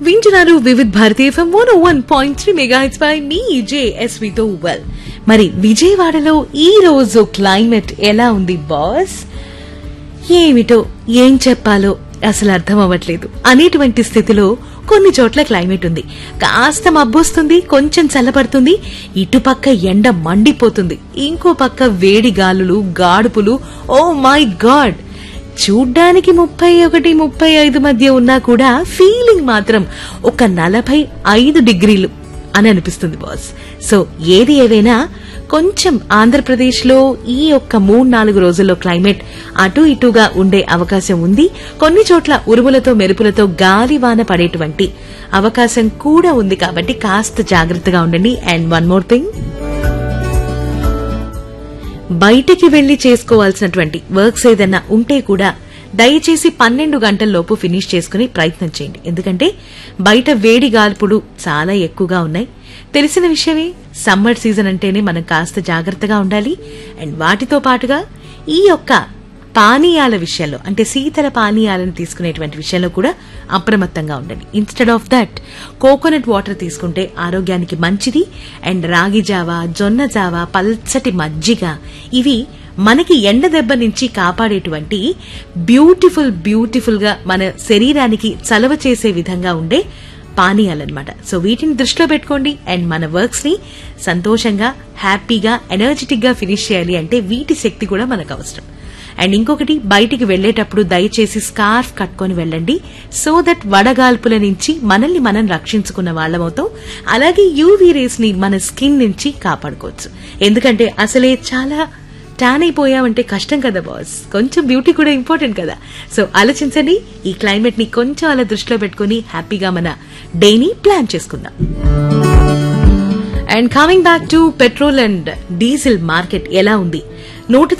వింటున్నారు Vividh Bharati FM one one point three mega hits by మీ జేఎస్వితో వెల్ మరి విజయవాడలో ఈ రోజు క్లైమేట్ ఎలా ఉంది బాస్ ఏమిటో ఏం చెప్పాలో అసలు అర్థం అవ్వట్లేదు అనేటువంటి స్థితిలో కొన్ని చోట్ల క్లైమేట్ ఉంది కాస్త మబ్బొస్తుంది కొంచెం చల్లబడుతుంది ఇటుపక్క ఎండ మండిపోతుంది ఇంకో పక్క వేడి గాలులు గాడుపులు ఓ మై గాడ్ చూడ్డానికి ముప్పై ఒకటి ముప్పై ఐదు మధ్య ఉన్నా కూడా ఫీలింగ్ మాత్రం ఒక నలభై ఐదు డిగ్రీలు అని అనిపిస్తుంది బాస్ సో ఏది ఏదైనా కొంచెం ఆంధ్రప్రదేశ్ లో ఈ ఒక్క మూడు నాలుగు రోజుల్లో క్లైమేట్ అటు ఇటుగా ఉండే అవకాశం ఉంది కొన్ని చోట్ల ఉరుములతో మెరుపులతో గాలివాన పడేటువంటి అవకాశం కూడా ఉంది కాబట్టి కాస్త జాగ్రత్తగా ఉండండి అండ్ వన్ మోర్ థింగ్ బయటికి వెళ్లి చేసుకోవాల్సినటువంటి వర్క్స్ ఏదన్నా ఉంటే కూడా దయచేసి పన్నెండు గంటల్లోపు ఫినిష్ చేసుకుని ప్రయత్నం చేయండి ఎందుకంటే బయట వేడి గాల్పులు చాలా ఎక్కువగా ఉన్నాయి తెలిసిన విషయమే సమ్మర్ సీజన్ అంటేనే మనం కాస్త జాగ్రత్తగా ఉండాలి అండ్ వాటితో పాటుగా ఈ యొక్క పానీయాల విషయంలో అంటే శీతల పానీయాలను తీసుకునేటువంటి విషయంలో కూడా అప్రమత్తంగా ఉండండి instead of that coconut water తీసుకుంటే ఆరోగ్యానికి మంచిది అండ్ రాగి జావా జొన్న జావా పల్చటి మజ్జిగ ఇవి మనకి ఎండ దెబ్బ నుంచి కాపాడేటువంటి బ్యూటిఫుల్ బ్యూటిఫుల్ గా మన శరీరానికి చలవ చేసే విధంగా ఉండే పానీయాలన్నమాట సో వీటిని దృష్టిలో పెట్టుకోండి అండ్ మన వర్క్స్ ని సంతోషంగా హ్యాపీగా ఎనర్జెటిక్ గా ఫినిష్ చేయాలి అంటే వీటి శక్తి కూడా మనకు అవసరం అండ్ ఇంకొకటి బయటికి వెళ్లేటప్పుడు దయచేసి స్కార్ఫ్ కట్టుకొని వెళ్ళండి సో దట్ వడగాల్పుల నుంచి మనల్ని మనం రక్షించుకున్న వాళ్ళమవుతాం అలాగే యూవీ రేస్ ని మన స్కిన్ నుంచి కాపాడుకోవచ్చు ఎందుకంటే అసలే చాలా ట్యాన్ అయిపోయామంటే కష్టం కదా బాస్ కొంచెం బ్యూటీ కూడా ఇంపార్టెంట్ కదా సో ఆలోచించండి ఈ క్లైమేట్ ని కొంచెం అలా దృష్టిలో పెట్టుకుని హ్యాపీగా మన డేని ప్లాన్ చేసుకుందాం and coming back to petrol and diesel market ఎలా ఉంది నూట